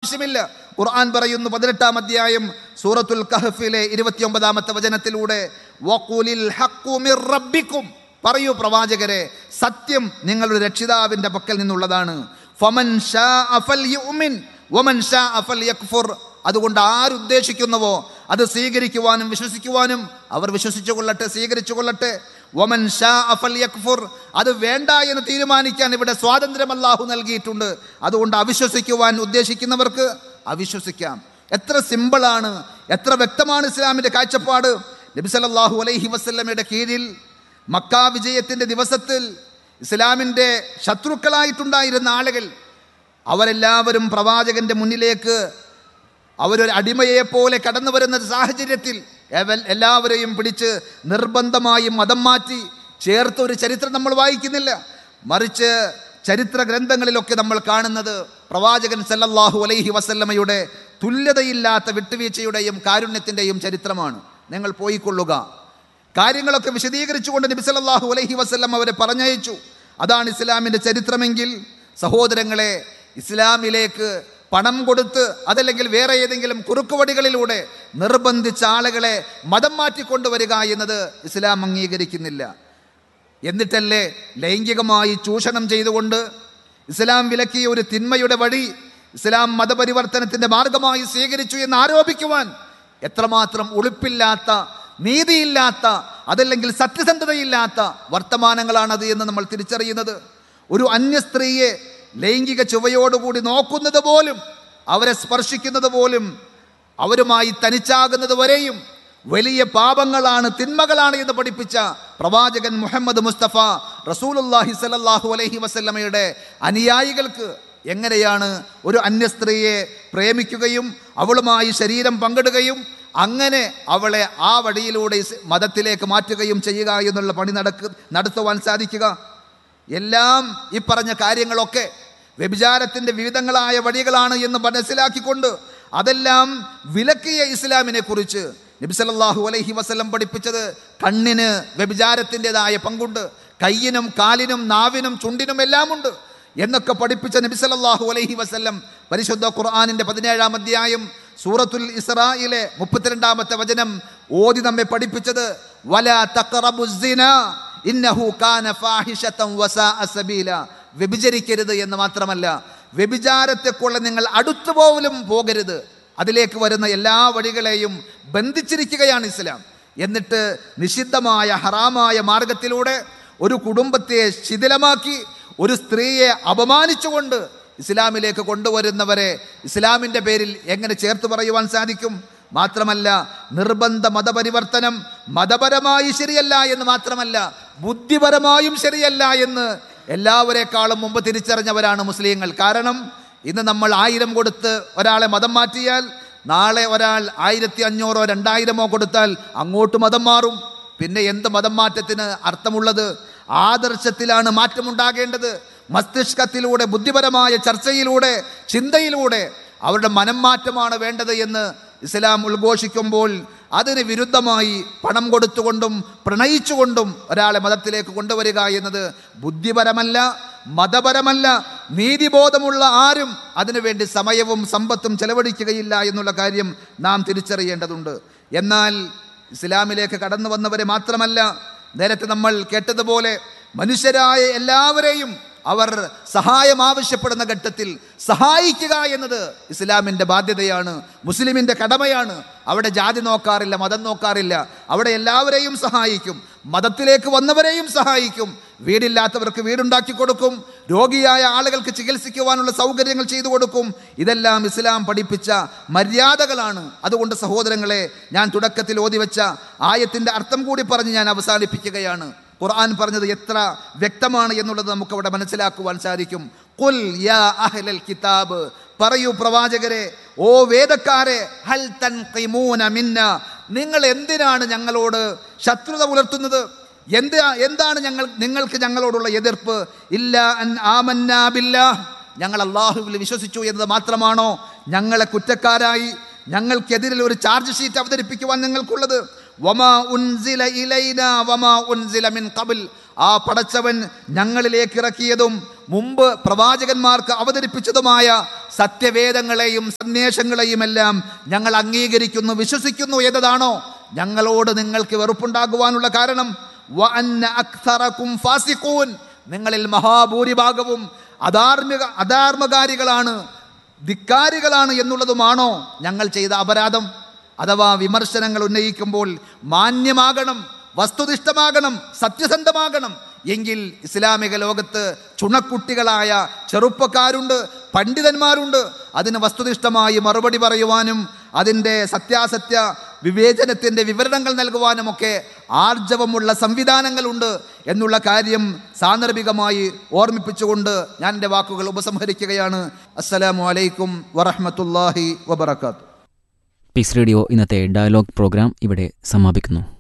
ആവശ്യമില്ല ഖുർആൻ പറയുന്നു പതിനെട്ടാം അധ്യായം സൂറത്തുൽ കഹഫിലെ ഇരുപത്തിയൊമ്പതാമത്തെ വചനത്തിലൂടെ വഖുലിൽ ഹഖ്ഖു മിർ റബ്ബിക്കും പറയൂ പ്രവാചകരെ സത്യം നിങ്ങളുടെ രക്ഷിതാവിന്റെ പക്കൽ നിന്നുള്ളതാണ് ഫമൻ ശാഅ ഫൽയുമിൻ വമൻ ശാഅ ഫൽയക്ഫുർ അതുകൊണ്ട് ആരുദ്ദേശിക്കുന്നുവോ അത് സ്വീകരിക്കുവാനും വിശ്വസിക്കുവാനും അവർ വിശ്വസിച്ചു കൊള്ളട്ടെ സ്വീകരിച്ചു കൊള്ളട്ടെ വമൻ ശാഅ ഫൽയക്ഫുർ അത് വേണ്ട എന്ന് തീരുമാനിക്കാൻ ഇവിടെ സ്വാതന്ത്ര്യം അല്ലാഹു നൽകിയിട്ടുണ്ട് അതുകൊണ്ട് അവിശ്വസിക്കുവാൻ ഉദ്ദേശിക്കുന്നവർക്ക് അവിശ്വസിക്കാം എത്ര സിമ്പിളാണ് എത്ര വ്യക്തമാണ് ഇസ്ലാമിൻ്റെ കാഴ്ചപ്പാട് നബി സല്ലല്ലാഹു അലൈഹി വസല്ലമയുടെ കീഴിൽ മക്ക വിജയത്തിൻ്റെ ദിവസത്തിൽ ഇസ്ലാമിൻ്റെ ശത്രുക്കളായിട്ടുണ്ടായിരുന്ന ആളുകൾ അവരെല്ലാവരും പ്രവാചകന്റെ മുന്നിലേക്ക് അവരൊരു അടിമയെ പോലെ കടന്നു വരുന്ന സാഹചര്യത്തിൽ എവൽ- എല്ലാവരെയും പിടിച്ച് നിർബന്ധമായും മതം മാറ്റി ചേർത്ത ഒരു ചരിത്രം നമ്മൾ വായിക്കുന്നില്ല മറിച്ച് ചരിത്ര ഗ്രന്ഥങ്ങളിലൊക്കെ നമ്മൾ കാണുന്നത് പ്രവാചകൻ സല്ലല്ലാഹു അലൈഹി വസല്ലമയുടെ തുല്യതയില്ലാത്ത വിട്ടുവീഴ്ചയുടെയും കാരുണ്യത്തിൻ്റെയും ചരിത്രമാണ് നിങ്ങൾ പോയിക്കൊള്ളുക കാര്യങ്ങളൊക്കെ വിശദീകരിച്ചുകൊണ്ട് നബി സല്ലല്ലാഹു അലൈഹി വസല്ലം അവരെ പറഞ്ഞയച്ചു അതാണ് ഇസ്ലാമിൻ്റെ ചരിത്രമെങ്കിൽ സഹോദരങ്ങളെ ഇസ്ലാമിലേക്ക് പണം കൊടുത്ത് അതല്ലെങ്കിൽ വേറെ ഏതെങ്കിലും കുറുക്കുവടികളിലൂടെ നിർബന്ധിച്ച ആളുകളെ മതം മാറ്റിക്കൊണ്ടുവരിക എന്നത് ഇസ്ലാം അംഗീകരിക്കുന്നില്ല എന്നിട്ടല്ലേ ലൈംഗികമായി ചൂഷണം ചെയ്തുകൊണ്ട് ഇസ്ലാം വിലക്കിയ ഒരു തിന്മയുടെ വഴി ഇസ്ലാം മതപരിവർത്തനത്തിന്റെ മാർഗമായി സ്വീകരിച്ചു എന്ന് ആരോപിക്കുവാൻ എത്രമാത്രം ഉളുപ്പില്ലാത്ത നീതിയില്ലാത്ത അതല്ലെങ്കിൽ സത്യസന്ധതയില്ലാത്ത വർത്തമാനങ്ങളാണത് എന്ന് നമ്മൾ തിരിച്ചറിയുന്നത് ഒരു അന്യ സ്ത്രീയെ ലൈംഗിക ചുവയോടുകൂടി നോക്കുന്നത് പോലും അവരെ സ്പർശിക്കുന്നത് പോലും അവരുമായി തനിച്ചാകുന്നത് വരെയും വലിയ പാപങ്ങളാണ് തിന്മകളാണ് എന്ന് പഠിപ്പിച്ച പ്രവാചകൻ മുഹമ്മദ് മുസ്തഫ റസൂലുല്ലാഹി സല്ലല്ലാഹു അലൈഹി വസല്ലമയുടെ അനുയായികൾക്ക് എങ്ങനെയാണ് ഒരു അന്യ സ്ത്രീയെ പ്രേമിക്കുകയും അവളുമായി ശരീരം പങ്കിടുകയും അങ്ങനെ അവളെ ആ വഴിയിലൂടെ ഇസ് മതത്തിലേക്ക് മാറ്റുകയും ചെയ്യുക എന്നുള്ള പണി നടക്ക് നടത്തുവാൻ സാധിക്കുക എല്ലാം ഈ പറഞ്ഞ കാര്യങ്ങളൊക്കെ വ്യഭിചാരത്തിൻ്റെ വിവിധങ്ങളായ വഴികളാണ് എന്ന് മനസ്സിലാക്കിക്കൊണ്ട് അതെല്ലാം വിലക്കിയ ഇസ്ലാമിനെ കുറിച്ച് നബി സല്ലല്ലാഹു അലൈഹി വസല്ലം പഠിപ്പിച്ചത് കണ്ണിന് വ്യഭിചാരത്തിൻ്റെതായ പങ്കുണ്ട് കയ്യിനും കാലിനും നാവിനും ചുണ്ടിനും എല്ലാമുണ്ട് എന്നൊക്കെ പഠിപ്പിച്ച നബി സല്ലല്ലാഹു അലൈഹി വസല്ലം പരിശുദ്ധ ഖുർആനിൻ്റെ പതിനേഴാം അധ്യായം സൂറത്തുൽ ഇസ്രായിലെ മുപ്പത്തിരണ്ടാമത്തെ വചനം ഓതി നമ്മെ പഠിപ്പിച്ചത് വല തഖറബുസ്സിന ഇന്നഹു കാന ഫാഹിഷതൻ വസാഅ സബീല വ്യഭിചരിക്കരുത് എന്ന് മാത്രമല്ല വ്യഭിചാരത്തെക്കുള്ള നിങ്ങൾ അടുത്തു പോലും പോകരുത് അതിലേക്ക് വരുന്ന എല്ലാ വഴികളെയും ബന്ധിച്ചിരിക്കുകയാണ് ഇസ്ലാം എന്നിട്ട് നിഷിദ്ധമായ ഹറാമായ മാർഗത്തിലൂടെ ഒരു കുടുംബത്തെ ശിഥിലമാക്കി ഒരു സ്ത്രീയെ അപമാനിച്ചുകൊണ്ട് ഇസ്ലാമിലേക്ക് കൊണ്ടുവരുന്നവരെ ഇസ്ലാമിൻ്റെ പേരിൽ എങ്ങനെ ചേർത്ത് പറയുവാൻ സാധിക്കും മാത്രമല്ല നിർബന്ധ മതപരിവർത്തനം മതപരമായി ശരിയല്ല എന്ന് മാത്രമല്ല ബുദ്ധിപരമായും ശരിയല്ല എന്ന് എല്ലാവരെക്കാളും മുമ്പ് തിരിച്ചറിഞ്ഞവരാണ് മുസ്ലിങ്ങൾ കാരണം ഇന്ന് നമ്മൾ ആയിരം കൊടുത്ത് ഒരാളെ മതം മാറ്റിയാൽ നാളെ ഒരാൾ ആയിരത്തി അഞ്ഞൂറോ രണ്ടായിരമോ കൊടുത്താൽ അങ്ങോട്ട് മതം മാറും പിന്നെ എന്ത് മതം മാറ്റത്തിന് അർത്ഥമുള്ളത് ആദർശത്തിലാണ് മാറ്റമുണ്ടാകേണ്ടത് മസ്തിഷ്കത്തിലൂടെ ബുദ്ധിപരമായ ചർച്ചയിലൂടെ ചിന്തയിലൂടെ അവരുടെ മനം മാറ്റമാണ് വേണ്ടത് എന്ന് ഇസ്ലാം ഉദ്ഘോഷിക്കുമ്പോൾ അതിന് വിരുദ്ധമായി പണം കൊടുത്തുകൊണ്ടും പ്രണയിച്ചുകൊണ്ടും ഒരാളെ മതത്തിലേക്ക് കൊണ്ടുവരിക എന്നത് ബുദ്ധിപരമല്ല മതപരമല്ല നീതിബോധമുള്ള ആരും അതിനുവേണ്ടി സമയവും സമ്പത്തും ചെലവഴിക്കുകയില്ല എന്നുള്ള കാര്യം നാം തിരിച്ചറിയേണ്ടതുണ്ട് എന്നാൽ ഇസ്ലാമിലേക്ക് കടന്നു വന്നവരെ മാത്രമല്ല നേരത്തെ നമ്മൾ കേട്ടതുപോലെ മനുഷ്യരായ എല്ലാവരെയും അവർ സഹായം ആവശ്യപ്പെടുന്ന ഘട്ടത്തിൽ സഹായിക്കുക എന്നത് ഇസ്ലാമിൻ്റെ ബാധ്യതയാണ് മുസ്ലിമിൻ്റെ കടമയാണ് അവിടെ ജാതി നോക്കാറില്ല മതം നോക്കാറില്ല അവിടെ എല്ലാവരെയും സഹായിക്കും മതത്തിലേക്ക് വന്നവരെയും സഹായിക്കും വീടില്ലാത്തവർക്ക് വീടുണ്ടാക്കി കൊടുക്കും രോഗിയായ ആളുകൾക്ക് ചികിത്സിക്കുവാനുള്ള സൗകര്യങ്ങൾ ചെയ്തു കൊടുക്കും ഇതെല്ലാം ഇസ്ലാം പഠിപ്പിച്ച മര്യാദകളാണ് അതുകൊണ്ട് സഹോദരങ്ങളെ ഞാൻ തുടക്കത്തിൽ ഓതിവെച്ച ആയത്തിൻ്റെ അർത്ഥം കൂടി പറഞ്ഞ് ഞാൻ അവസാനിപ്പിക്കുകയാണ് ഖുർആൻ പറഞ്ഞത് എത്ര വ്യക്തമാണ് എന്നുള്ളത് നമുക്ക് അവിടെ മനസ്സിലാക്കുവാൻ സാധിക്കും കുൽ യാ അഹ്ലൽ കിതാബ് പറയൂ പ്രവാചകരെ ഓ വേദക്കാരെ ഹൽ തൻഖിമൂന മിന്ന നിങ്ങൾ എന്തിനാണ് ഞങ്ങളോട് ശത്രുത പുലർത്തുന്നത് എന്ത് എന്താണ് ഞങ്ങൾ നിങ്ങൾക്ക് ഞങ്ങളോടുള്ള എതിർപ്പ് ഇല്ല അൻ ആമന്നാ ബില്ലാഹ് ഞങ്ങൾ അള്ളാഹുവിൽ വിശ്വസിച്ചു എന്നത് മാത്രമാണോ ഞങ്ങളെ കുറ്റക്കാരായി ഞങ്ങൾക്കെതിരിൽ ഒരു ചാർജ് ഷീറ്റ് അവതരിപ്പിക്കുവാൻ നിങ്ങൾക്കുള്ളത് വമാ ഉൻസില ഇലൈന വമാ ഉൻസില മിൻ ഖബൽ ആ പടച്ചവൻ ഞങ്ങളിലേക്ക് ഇറക്കിയതും മുമ്പ് പ്രവാചകന്മാർക്ക് അവതരിപ്പിച്ചതുമായ സത്യവേദങ്ങളെയും സന്ദേശങ്ങളെയും എല്ലാം ഞങ്ങൾ അംഗീകരിക്കുന്നു വിശ്വസിക്കുന്നു എന്നതാണോ ഞങ്ങളോട് നിങ്ങൾക്ക് വെറുപ്പുണ്ടാകുവാനുള്ള കാരണം വ അന്ന അക്സറക്കും ഫാസിഖൂൻ. നിങ്ങളിൽ മഹാഭൂരിഭാഗവും അധാർമിക അധാർമകാരികളാണ് ധിക്കാരികളാണ് എന്നുള്ളതുമാണോ ഞങ്ങൾ ചെയ്ത അപരാധം അഥവാ വിമർശനങ്ങൾ ഉന്നയിക്കുമ്പോൾ മാന്യമാകണം വസ്തുനിഷ്ഠമാകണം സത്യസന്ധമാകണം എങ്കിൽ ഇസ്ലാമിക ലോകത്ത് ചുണക്കുട്ടികളായ ചെറുപ്പക്കാരുണ്ട് പണ്ഡിതന്മാരുണ്ട് അതിന് വസ്തുനിഷ്ഠമായി മറുപടി പറയുവാനും അതിൻ്റെ സത്യാസത്യ വിവേചനത്തിൻ്റെ വിവരണങ്ങൾ നൽകുവാനുമൊക്കെ ആർജവമുള്ള സംവിധാനങ്ങളുണ്ട് എന്നുള്ള കാര്യം സാന്ദർഭികമായി ഓർമ്മിപ്പിച്ചുകൊണ്ട് ഞാൻ എൻ്റെ വാക്കുകൾ ഉപസംഹരിക്കുകയാണ് അസ്സലാമു അലൈക്കും വറഹ്മത്തുള്ളാഹി വബറകാതുഹു പീസ് റേഡിയോ ഇന്നത്തെ ഡയലോഗ് പ്രോഗ്രാം ഇവിടെ സമാപിക്കുന്നു